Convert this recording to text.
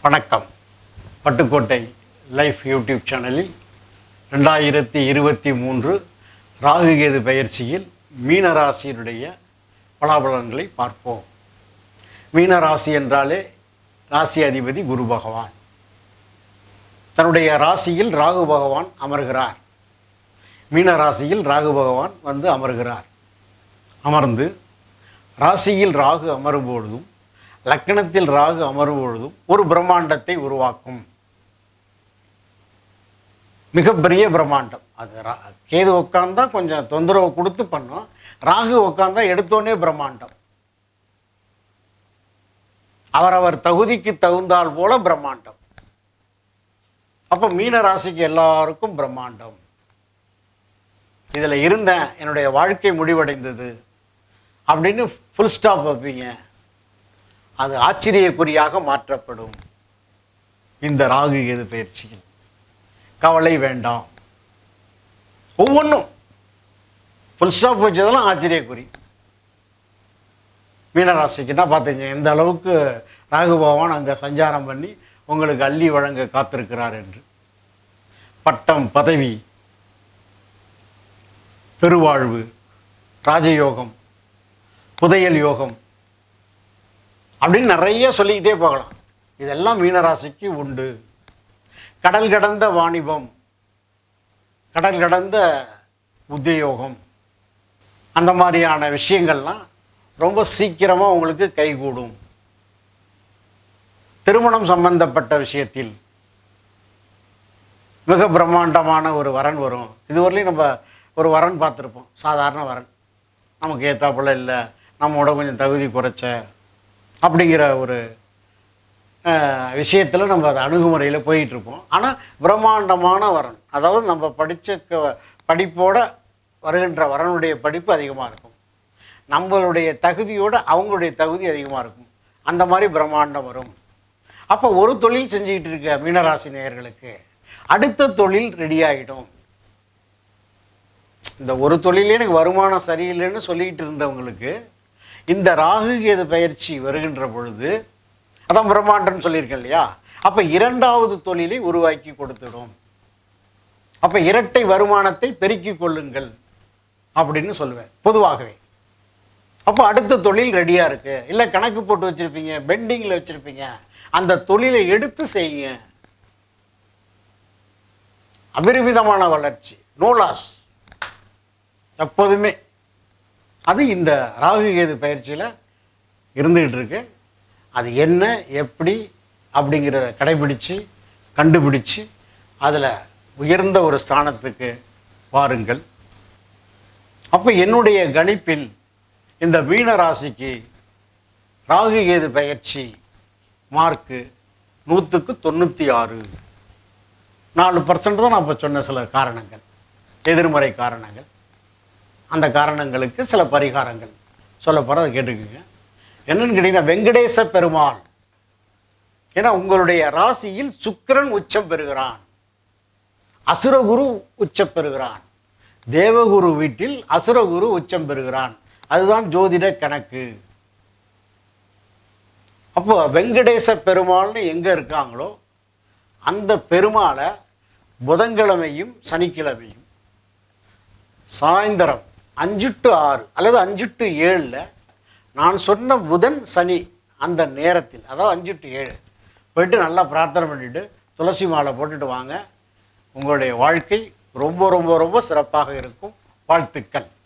வணக்கம் Pattukkottai life YouTube சேனலில் ரெண்டாயிரத்தி இருபத்தி மூன்று ராகுகேது பயிற்சியில் மீனராசியினுடைய பலாபலன்களை பார்ப்போம் மீனராசி என்றாலே ராசி அதிபதி குரு பகவான் தன்னுடைய ராசியில் ராகு பகவான் அமர்கிறார் மீனராசியில் ராகு பகவான் வந்து அமர்கிறார் அமர்ந்து ராசியில் ராகு அமரும் பொழுதும் லக்கணத்தில் ராகு அமரும் பொழுதும் ஒரு பிரம்மாண்டத்தை உருவாக்கும் மிகப்பெரிய பிரம்மாண்டம் அது ரா கேது உட்காந்தா கொஞ்சம் தொந்தரவு கொடுத்து பண்ணோம் ராகு உட்காந்தா எடுத்தோடனே பிரம்மாண்டம் அவரவர் தகுதிக்கு தகுந்தால் போல பிரம்மாண்டம் அப்போ மீன ராசிக்கு எல்லாருக்கும் பிரம்மாண்டம் இதில் இருந்தேன் என்னுடைய வாழ்க்கை முடிவடைந்தது அப்படின்னு ஃபுல் ஸ்டாப் வைப்பீங்க அது ஆச்சரியக்குறியாக மாற்றப்படும் இந்த ராகு கேது பயிற்சியில் கவலை வேண்டாம் ஒவ்வொன்றும் ஃபுல் ஸ்டாப் வச்சதெல்லாம் ஆச்சரியக்குறி மீனராசிக்குன்னா பார்த்துங்க எந்த அளவுக்கு ராகு பகவான் அங்கே சஞ்சாரம் பண்ணி உங்களுக்கு அள்ளி வழங்க காத்திருக்கிறார் என்று பட்டம் பதவி பெருவாழ்வு ராஜயோகம் புதையல் யோகம் அப்படின்னு நிறைய சொல்லிக்கிட்டே போகலாம் இதெல்லாம் மீனராசிக்கு உண்டு கடல் கடந்த வாணிபம் கடல் கடந்த உத்தியோகம் அந்த மாதிரியான விஷயங்கள்லாம் ரொம்ப சீக்கிரமாக உங்களுக்கு கைகூடும் திருமணம் சம்பந்தப்பட்ட விஷயத்தில் மிக பிரம்மாண்டமான ஒரு வரன் வரும் இதுவரையிலும் நம்ம ஒரு வரன் பார்த்துருப்போம் சாதாரண வரன் நமக்கு ஏத்தாப்புல இல்லை நம்மோட கொஞ்சம் தகுதி குறைச்ச அப்படிங்கிற ஒரு விஷயத்தில் நம்ம அது அணுகுமுறையில் போயிட்டுருப்போம் ஆனால் பிரம்மாண்டமான வரன் அதாவது நம்ம படித்த க படிப்போட வருகின்ற வரனுடைய படிப்பு அதிகமாக இருக்கும் நம்மளுடைய தகுதியோட அவங்களுடைய தகுதி அதிகமாக இருக்கும் அந்த மாதிரி பிரம்மாண்டம் வரும் அப்போ ஒரு தொழில் செஞ்சுக்கிட்டு இருக்க மீனராசி நேயர்களுக்கு அடுத்த தொழில் ரெடி ஆகிடும் இந்த ஒரு தொழிலே எனக்கு வருமானம் சரியில்லைன்னு சொல்லிக்கிட்டு இருந்தவங்களுக்கு இந்த ராகு கேது பயிற்சி வருகின்ற பொழுது அதான் பிரம்மாண்டம்னு சொல்லியிருக்கேன் இல்லையா அப்போ இரண்டாவது தொழிலை உருவாக்கி கொடுத்துடும் அப்போ இரட்டை வருமானத்தை பெருக்கிக் கொள்ளுங்கள் அப்படின்னு சொல்லுவேன் பொதுவாகவே அப்போ அடுத்த தொழில் ரெடியாக இருக்கு இல்லை கணக்கு போட்டு வச்சுருப்பீங்க பெண்டிங்கில் வச்சுருப்பீங்க அந்த தொழிலை எடுத்து செய்யுங்க அபரிமிதமான வளர்ச்சி நோ லாஸ் எப்போதுமே அது இந்த ராகு கேது பயிற்சியில் இருந்துக்கிட்டு இருக்கு அது என்ன எப்படி அப்படிங்கிறத கடைபிடிச்சு கண்டுபிடிச்சு அதில் உயர்ந்த ஒரு ஸ்தானத்துக்கு வாருங்கள் அப்போ என்னுடைய கணிப்பில் இந்த மீன ராசிக்கு ராகு கேது பயிற்சி மார்க்கு நூற்றுக்கு தொண்ணூற்றி ஆறு நாலு பர்சன்ட் தான் நான் இப்போ சொன்ன சில காரணங்கள் எதிர்மறை காரணங்கள் அந்த காரணங்களுக்கு சில பரிகாரங்கள் சொல்ல போகிறத கேட்டுக்குங்க என்னன்னு கேட்டிங்கன்னா வெங்கடேச பெருமாள் ஏன்னா உங்களுடைய ராசியில் சுக்கிரன் உச்சம் பெறுகிறான் அசுரகுரு உச்சம் பெறுகிறான் தேவகுரு வீட்டில் அசுரகுரு உச்சம் பெறுகிறான் அதுதான் ஜோதிட கணக்கு அப்போ வெங்கடேச பெருமாள்னு எங்கே இருக்காங்களோ அந்த பெருமாளை புதன்கிழமையும் சனிக்கிழமையும் சாயந்தரம் அஞ்சு டு ஆறு அல்லது அஞ்சு டு ஏழில் நான் சொன்ன புதன் சனி அந்த நேரத்தில் அதாவது அஞ்சு டு ஏழு போயிட்டு நல்லா பிரார்த்தனை பண்ணிவிட்டு துளசி மாலை போட்டுட்டு வாங்க உங்களுடைய வாழ்க்கை ரொம்ப ரொம்ப ரொம்ப சிறப்பாக இருக்கும் வாழ்த்துக்கள்